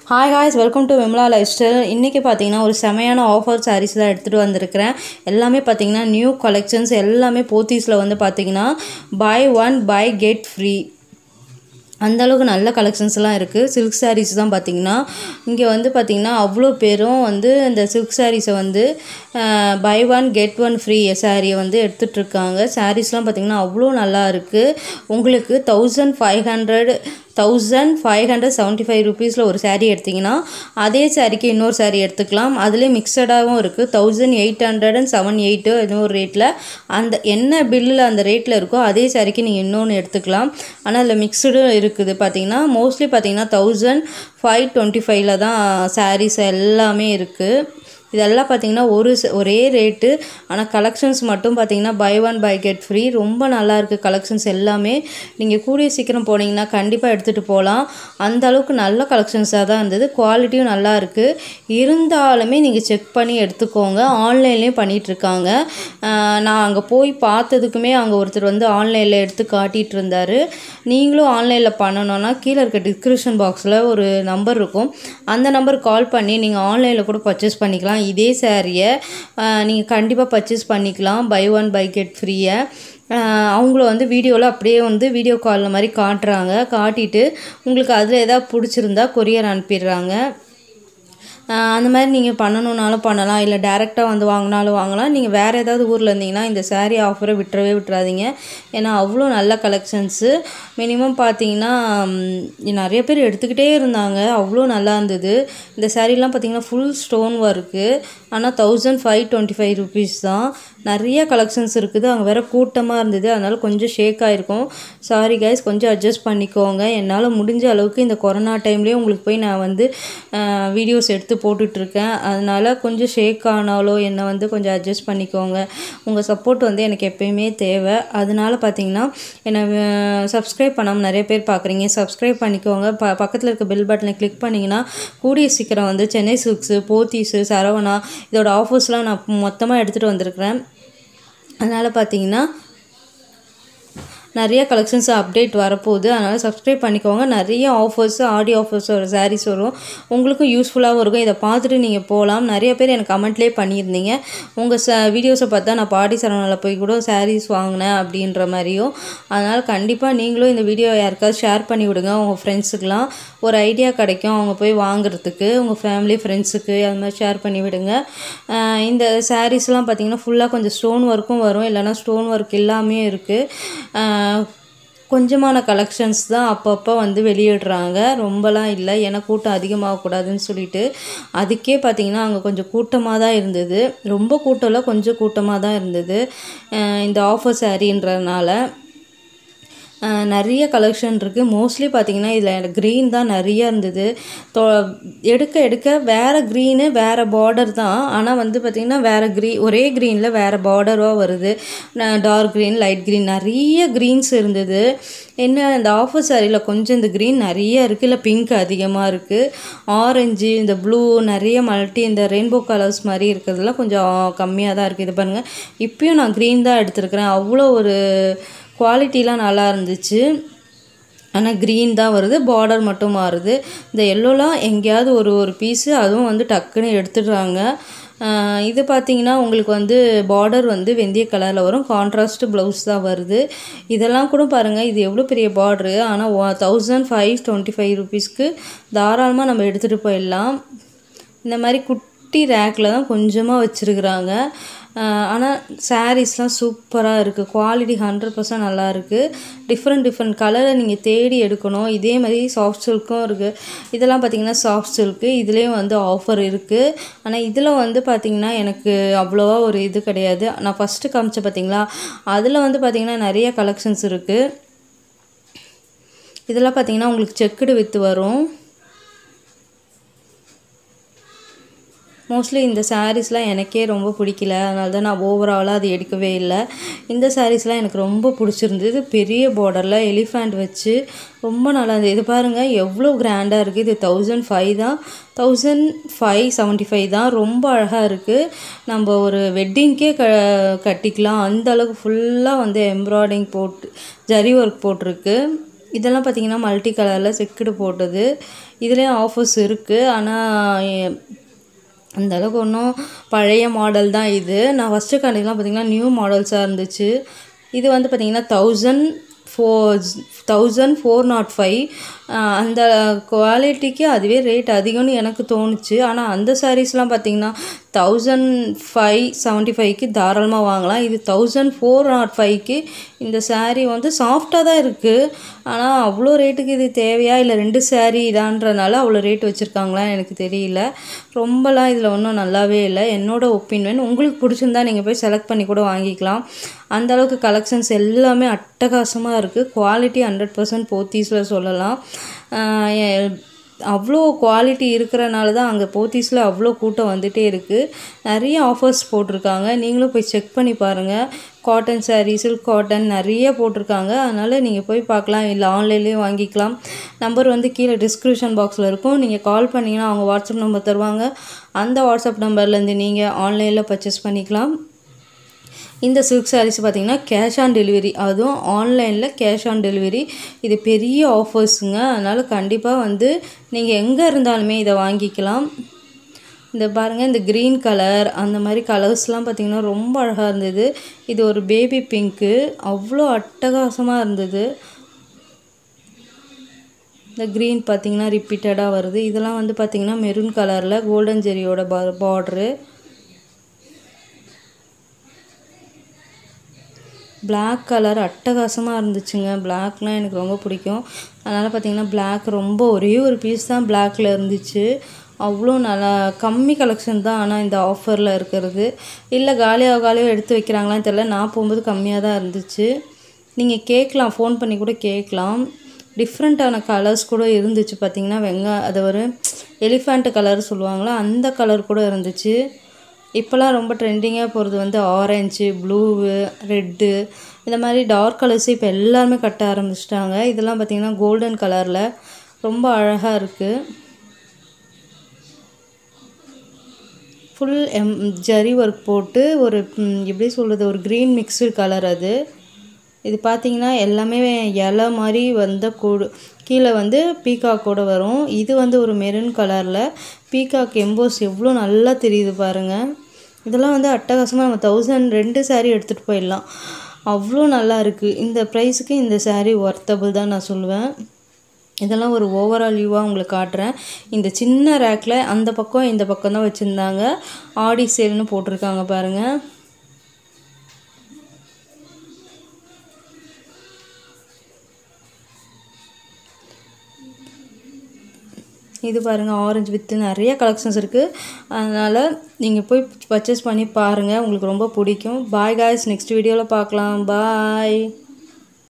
hi guys welcome to Vimala lifestyle இன்றைக்கி பார்த்தீங்கன்னா ஒரு செமையான ஆஃபர் சாரீஸ் தான் எடுத்துகிட்டு வந்திருக்கிறேன் எல்லாமே பார்த்தீங்கன்னா நியூ கலெக்ஷன்ஸ் எல்லாமே போத்தீஸில் வந்து பார்த்தீங்கன்னா buy one buy get free அந்த அளவுக்கு நல்ல கலெக்ஷன்ஸ்லாம் இருக்குது சில்க் சாரீஸ் தான் பார்த்தீங்கன்னா இங்கே வந்து பார்த்திங்கன்னா அவ்வளோ பேரும் வந்து இந்த சில்க் சாரீஸை வந்து buy one get one free சாரியை வந்து எடுத்துகிட்டு இருக்காங்க சாரீஸ்லாம் பார்த்திங்கன்னா அவ்வளோ நல்லா இருக்குது உங்களுக்கு thousand five hundred thousand five hundred seventy five ருபீஸில் ஒரு saree எடுத்திங்கன்னா அதே சாரீக்கு இன்னொரு saree எடுத்துக்கலாம் அதிலே மிக்சடாகவும் இருக்குது thousand eight hundred and seven eight ஏதோ ஒரு ரேட்டில் அந்த என்ன பில்லில் அந்த ரேட்டில் இருக்கோ அதே சாரீக்கு நீங்கள் இன்னொன்று எடுத்துக்கலாம் ஆனால் அதில் மிக்சடும் இருக்குது பார்த்தீங்கன்னா மோஸ்ட்லி பார்த்தீங்கன்னா தௌசண்ட் ஃபைவ் டுவெண்ட்டி ஃபைவ்ல தான் சாரீஸ் எல்லாமே இருக்குது இதெல்லாம் பார்த்தீங்கன்னா ஒரு ச- ஒரே ரேட்டு ஆனால் கலெக்ஷன்ஸ் மட்டும் பார்த்தீங்கன்னா buy one buy get free ரொம்ப நல்லா இருக்குது கலெக்ஷன்ஸ் எல்லாமே நீங்கள் கூடிய சீக்கிரம் போனீங்கன்னா கண்டிப்பாக எடுத்துகிட்டு போகலாம் அந்த அளவுக்கு நல்ல கலெக்ஷன்ஸாக தான் இருந்தது குவாலிட்டியும் நல்லா இருக்குது இருந்தாலுமே நீங்கள் செக் பண்ணி எடுத்துக்கோங்க ஆன்லைன்லேயும் பண்ணிகிட்ருக்காங்க நான் அங்கே போய் பார்த்ததுக்குமே அங்கே ஒருத்தர் வந்து ஆன்லைனில் எடுத்து காட்டிகிட்டு இருந்தார் நீங்களும் ஆன்லைனில் பண்ணணும்னா கீழே இருக்க டிஸ்கிரிப்ஷன் பாக்ஸில் ஒரு நம்பர் இருக்கும் அந்த நம்பர் கால் பண்ணி நீங்கள் ஆன்லைனில் கூட பர்ச்சேஸ் பண்ணிக்கலாம் இதே சாரியை நீங்கள் கண்டிப்பாக பர்ச்சேஸ் பண்ணிக்கலாம் பை ஒன் பை கெட் ஃப்ரீயை அவங்கள வந்து வீடியோவில் அப்படியே வந்து வீடியோ காலில் மாதிரி காட்டுறாங்க காட்டிட்டு உங்களுக்கு அதில் எதாவது பிடிச்சிருந்தா கொரியர் அனுப்பிடுறாங்க ஆஹ் அந்த மாதிரி நீங்கள் பண்ணணுன்னாலும் பண்ணலாம் இல்லை டேரெக்டாக வந்து வாங்கினாலும் வாங்கலாம் நீங்கள் வேறு ஏதாவது ஊரில் இருந்தீங்கன்னா இந்த saree ஆஃபரை விட்டுறவே விட்டுறாதீங்க ஏன்னா அவ்வளோ நல்ல கலெக்ஷன்ஸு மினிமம் பார்த்தீங்கன்னா ம், நிறைய பேர் எடுத்துக்கிட்டே இருந்தாங்க அவ்வளோ நல்லா இருந்தது இந்த சாரீலாம் பார்த்தீங்கன்னா ஃபுல் ஸ்டோன் ஒர்க்கு ஆனால் thousand five twenty five rupees தான் நிறைய கலெக்ஷன்ஸ் இருக்குது அங்கே வேறு கூட்டமாக இருந்தது அதனால் கொஞ்சம் ஷேக் ஆகிருக்கும் சாரி கைஸ் கொஞ்சம் அட்ஜஸ்ட் பண்ணிக்கோங்க என்னால் முடிஞ்ச அளவுக்கு இந்த கொரோனா டைம்லேயே உங்களுக்கு போய் நான் வந்து வீடியோஸ் எடுத்து போட்டுட்ருக்கேன் அதனால் கொஞ்சம் ஷேக் ஆனாலோ என்னை வந்து கொஞ்சம் அட்ஜஸ்ட் பண்ணிக்கோங்க உங்கள் சப்போர்ட் வந்து எனக்கு எப்பயுமே தேவை அதனால பார்த்தீங்கன்னா என்னை சப்ஸ்கிரைப் பண்ணாமல் நிறைய பேர் பார்க்குறீங்க சப்ஸ்கிரைப் பண்ணிக்கோங்க ப பக்கத்தில் இருக்க பெல் பட்டனை கிளிக் பண்ணிங்கன்னா கூடிய சீக்கிரம் வந்து சென்னை சில்க்ஸு போத்தீஸு சரவணா இதோட ஆஃபர்ஸ்லாம் நான் மொத்தமாக எடுத்துகிட்டு வந்திருக்கிறேன் அதனால் பார்த்தீங்கன்னா நிறைய கலெக்ஷன்ஸ் அப்டேட் வரப்போகுது அதனால் சப்ஸ்கிரைப் பண்ணிக்கோங்க நிறைய ஆஃபர்ஸ் ஆடியோ ஆஃபர்ஸ் ஒரு சாரீஸ் வரும் உங்களுக்கும் யூஸ்ஃபுல்லாகவும் இருக்கும் இதை பார்த்துட்டு நீங்கள் போகலாம் நிறைய பேர் எனக்கு கமெண்ட்லேயே பண்ணியிருந்தீங்க உங்கள் ச வீடியோஸை பார்த்தா நான் பாடி சரவணில் போய் கூட சாரீஸ் வாங்கினேன் அப்படின்ற மாதிரியும் அதனால் கண்டிப்பாக நீங்களும் இந்த வீடியோ யாருக்காவது ஷேர் பண்ணி விடுங்க உங்கள் ஃப்ரெண்ட்ஸுக்கெலாம் ஒரு ஐடியா கிடைக்கும் அவங்க போய் வாங்குறதுக்கு உங்கள் ஃபேமிலி ஃப்ரெண்ட்ஸுக்கு அது மாதிரி ஷேர் பண்ணி விடுங்க ஆஹ் இந்த சாரீஸ்லாம் பார்த்தீங்கன்னா ஃபுல்லாக கொஞ்சம் ஸ்டோன் ஒர்க்கும் வரும் இல்லைன்னா ஸ்டோன் ஒர்க் எல்லாமே இருக்குது கொஞ்சமான கலெக்ஷன்ஸ் தான் அப்பப்போ வந்து வெளியிடுறாங்க ரொம்பலாம் இல்லை ஏன்னா கூட்டம் அதிகமாகக்கூடாதுன்னு சொல்லிட்டு அதுக்கே பார்த்தீங்கன்னா அங்கே கொஞ்சம் கூட்டமாக தான் இருந்தது ரொம்ப கூட்டம் இல்லை கொஞ்சம் கூட்டமாக தான் இருந்தது ஆஹ் இந்த ஆஃபர் சாரீன்றதுனால ஆஹ் நிறைய கலெக்ஷன் இருக்குது மோஸ்ட்லி பார்த்தீங்கன்னா இதில் க்ரீன் தான் நிறைய இருந்தது தொ எடுக்க எடுக்க வேறு க்ரீனு வேறு பார்டர் தான் ஆனால் வந்து பார்த்திங்கன்னா வேறு க்ரீ ஒரே க்ரீனில் வேறு பார்டராக வருது டார்க் க்ரீன் லைட் க்ரீன் நிறைய க்ரீன்ஸ் இருந்தது என்ன இந்த ஆஃபர் சாரியில் கொஞ்சம் இந்த க்ரீன் நிறைய இருக்குது இல்லை பிங்க் அதிகமாக இருக்குது ஆரஞ்சு இந்த ப்ளூ நிறைய மல்டி இந்த ரெயின்போ கலர்ஸ் மாதிரி இருக்கிறதுலாம் கொஞ்சம் கம்மியாக தான் இருக்குது இது பாருங்கள் இப்பயும் நான் க்ரீன் தான் எடுத்திருக்கிறேன் அவ்வளோ ஒரு குவாலிட்டிலாம் நல்லா இருந்துச்சு ஆனால் க்ரீன் தான் வருது பார்டர் மட்டும் மாறுது இந்த எல்லோலாம் எங்கேயாவது ஒரு ஒரு பீஸு அதுவும் வந்து டக்குன்னு எடுத்துடுறாங்க ஆஹ் இது பார்த்தீங்கன்னா உங்களுக்கு வந்து பார்டர் வந்து வெந்தய கலரில் வரும் கான்ட்ராஸ்ட் ப்ளவுஸ் தான் வருது இதெல்லாம் கூட பாருங்கள் இது எவ்வளோ பெரிய பார்ட்ரு ஆனால் தௌசண்ட் ஃபைவ் டுவெண்ட்டி ஃபைவ் ருபீஸ்க்கு தாராளமாக நம்ம எடுத்துகிட்டு போயிடலாம் இந்த மாதிரி குட்டி ரேக்கில் தான் கொஞ்சமாக வச்சுருக்குறாங்க ஆனால் சாரீஸ்லாம் சூப்பராக இருக்குது குவாலிட்டி ஹண்ட்ரட் பர்சன்ட் நல்லா இருக்குது டிஃப்ரெண்ட் டிஃப்ரெண்ட் கலரில் நீங்கள் தேடி எடுக்கணும் இதே மாதிரி சாஃப்ட் சில்க்கும் இருக்குது இதெல்லாம் பார்த்தீங்கன்னா சாஃப்ட் சில்க்கு இதுலேயும் வந்து ஆஃபர் இருக்குது ஆனால் இதில் வந்து பார்த்திங்கன்னா எனக்கு அவ்வளோவா ஒரு இது கிடையாது நான் ஃபஸ்ட்டு காமிச்சேன் பார்த்தீங்களா அதில் வந்து பார்த்திங்கன்னா நிறைய கலெக்ஷன்ஸ் இருக்குது இதெல்லாம் பார்த்தீங்கன்னா உங்களுக்கு செக்குடு வித்து வரும் மோஸ்ட்லி இந்த சாரீஸ்லாம் எனக்கே ரொம்ப பிடிக்கல அதனால தான் நான் ஓவராலாக அது எடுக்கவே இல்லை இந்த சாரீஸ்லாம் எனக்கு ரொம்ப பிடிச்சிருந்தது பெரிய பார்டரில் எலிஃபண்ட் வச்சு ரொம்ப நல்லா இருந்தது இது பாருங்கள் எவ்வளோ கிராண்டாக இருக்குது இது தௌசண்ட் ஃபைவ் தான் தௌசண்ட் ஃபைவ் செவன்ட்டி ஃபைவ் தான் ரொம்ப அழகாக இருக்குது நம்ம ஒரு வெட்டிங்க்கே க கட்டிக்கலாம் அந்த அளவுக்கு ஃபுல்லாக வந்து எம்ப்ராய்டிங் போட்டு ஜரி ஒர்க் போட்டிருக்கு இதெல்லாம் பார்த்தீங்கன்னா மல்டி கலரில் செக்குடு போட்டது இதுலேயும் ஆஃபர்ஸ் இருக்குது ஆனால் அந்த அளவுக்கு ஒன்றும் பழைய மாடல் தான் இது நான் ஃபஸ்ட்டு கடையெல்லாம் பார்த்தீங்கன்னா நியூ மாடல்ஸாக இருந்துச்சு இது வந்து பார்த்தீங்கன்னா thousand four thousand four nought five அந்த குவாலிட்டிக்கு அதுவே ரேட் அதிகம்னு எனக்கு தோணுச்சு ஆனால் அந்த சாரீஸ்லாம் பார்த்தீங்கன்னா தௌசண்ட் ஃபைவ் செவன்ட்டி ஃபைவ்க்கு தாராளமாக வாங்கலாம் இது தௌசண்ட் ஃபோர் நாட் ஃபைவ்க்கு இந்த saree வந்து சாஃப்டாக தான் இருக்குது ஆனால் அவ்வளோ ரேட்டுக்கு இது தேவையா இல்லை ரெண்டு saree இதான்றனால அவ்வளோ ரேட் வச்சுருக்காங்களா எனக்கு தெரியல ரொம்பலாம் இதில் ஒன்றும் நல்லாவே இல்லை என்னோட ஒப்பீனியன் உங்களுக்கு பிடிச்சிருந்தா நீங்கள் போய் செலக்ட் பண்ணி கூட வாங்கிக்கலாம் அந்த அளவுக்கு கலெக்ஷன்ஸ் எல்லாமே அட்டகாசமாக இருக்குது குவாலிட்டி ஹண்ட்ரட் பர்சன்ட் போத்தீஸில் சொல்லலாம் ஆஹ் எ- அவ்வளோ குவாலிட்டி இருக்கிறனால தான் அங்கே போத்தீஸில் அவ்வளோ கூட்டம் வந்துட்டே இருக்குது நிறைய ஆஃபர்ஸ் போட்டிருக்காங்க நீங்களும் போய் செக் பண்ணி பாருங்கள் காட்டன் saree சில்க் காட்டன் நிறைய போட்டிருக்காங்க அதனால் நீங்கள் போய் பார்க்கலாம் இல்லை ஆன்லைன்லேயும் வாங்கிக்கலாம் நம்பர் வந்து கீழே டிஸ்கிரிப்ஷன் பாக்ஸில் இருக்கும் நீங்கள் கால் பண்ணிங்கன்னா அவங்க வாட்ஸ்அப் நம்பர் தருவாங்க அந்த வாட்ஸ்அப் நம்பர்லேருந்து நீங்கள் ஆன்லைனில் பர்ச்சேஸ் பண்ணிக்கலாம் இந்த சில்க் சாரீஸ் பார்த்தீங்கன்னா கேஷ் ஆன் டெலிவரி அதுவும் ஆன்லைனில் கேஷ் ஆன் டெலிவரி இது பெரிய ஆஃபர்ஸுங்க அதனால் கண்டிப்பாக வந்து நீங்கள் எங்கே இருந்தாலுமே இதை வாங்கிக்கலாம் இந்த பாருங்கள் இந்த க்ரீன் கலர் அந்த மாதிரி கலர்ஸ்லாம் பார்த்தீங்கன்னா ரொம்ப அழகாக இருந்தது இது ஒரு பேபி பிங்க்கு அவ்வளோ அட்டகாசமாக இருந்தது இந்த க்ரீன் பார்த்தீங்கன்னா ரிப்பீட்டடாக வருது இதெல்லாம் வந்து பார்த்தீங்கன்னா மெரூன் கலரில் கோல்டன் ஜெரியோட பார்டரு Black கலர் அட்டகாசமாக இருந்துச்சுங்க பிளாக்னால் எனக்கு ரொம்ப பிடிக்கும் அதனால் பார்த்தீங்கன்னா Black ரொம்ப ஒரே ஒரு பீஸ் தான் பிளாக்ல இருந்துச்சு அவ்வளோ நல்லா கம்மி கலெக்ஷன் தான் ஆனால் இந்த ஆஃபரில் இருக்கிறது இல்லை காலியாக காலியாக எடுத்து வைக்கிறாங்களான்னு தெரியல நான் போகும்போது கம்மியாக தான் இருந்துச்சு நீங்கள் கேட்கலாம் ஃபோன் பண்ணி கூட கேட்கலாம் டிஃப்ரெண்ட்டான கலர்ஸ் கூட இருந்துச்சு பார்த்தீங்கன்னா வெங்கா அது ஒரு எலிஃபண்ட் கலர் சொல்லுவாங்களா அந்த கலர் கூட இருந்துச்சு இப்போலாம் ரொம்ப ட்ரெண்டிங்காக போகிறது வந்து ஆரஞ்சு ப்ளூவு ரெட்டு இந்த மாதிரி டார்க் கலர்ஸ் இப்போ எல்லாருமே கட்ட ஆரம்பிச்சிட்டாங்க இதெல்லாம் பார்த்தீங்கன்னா கோல்டன் கலரில் ரொம்ப அழகாக இருக்குது ஃபுல் எம் ஜரி ஒர்க் போட்டு ஒரு ம், எப்படி சொல்கிறது ஒரு க்ரீன் மிக்ஸ்டு கலர் அது இது பார்த்தீங்கன்னா எல்லாமே இலை மாதிரி வந்த கூடு கீழே வந்து பீகாக்கோட வரும் இது வந்து ஒரு மெரூன் கலரில் பீகாக் எம்போஸ் எவ்வளோ நல்லா தெரியுது பாருங்கள் இதெல்லாம் வந்து அட்டகாசமாக நம்ம தௌசண்ட் ரெண்டு saree எடுத்துகிட்டு போயிடலாம் அவ்வளோ நல்லா இருக்குது இந்த ப்ரைஸுக்கு இந்த saree ஒர்த்தபிள் தான் நான் சொல்லுவேன் இதெல்லாம் ஒரு ஓவரால் வியூவாக உங்களுக்கு காட்டுறேன் இந்த சின்ன ரேக்கில் அந்த பக்கம் இந்த பக்கம் தான் வச்சுருந்தாங்க ஆடி சேல்னு போட்டிருக்காங்க பாருங்கள் இது பாருங்கள் ஆரஞ்சு வித்து நிறைய கலெக்ஷன்ஸ் இருக்குது அதனால் நீங்கள் போய் பர்ச்சேஸ் பண்ணி பாருங்கள் உங்களுக்கு ரொம்ப பிடிக்கும் பாய் காய்ஸ் நெக்ஸ்ட் வீடியோவில் பார்க்கலாம் பாய்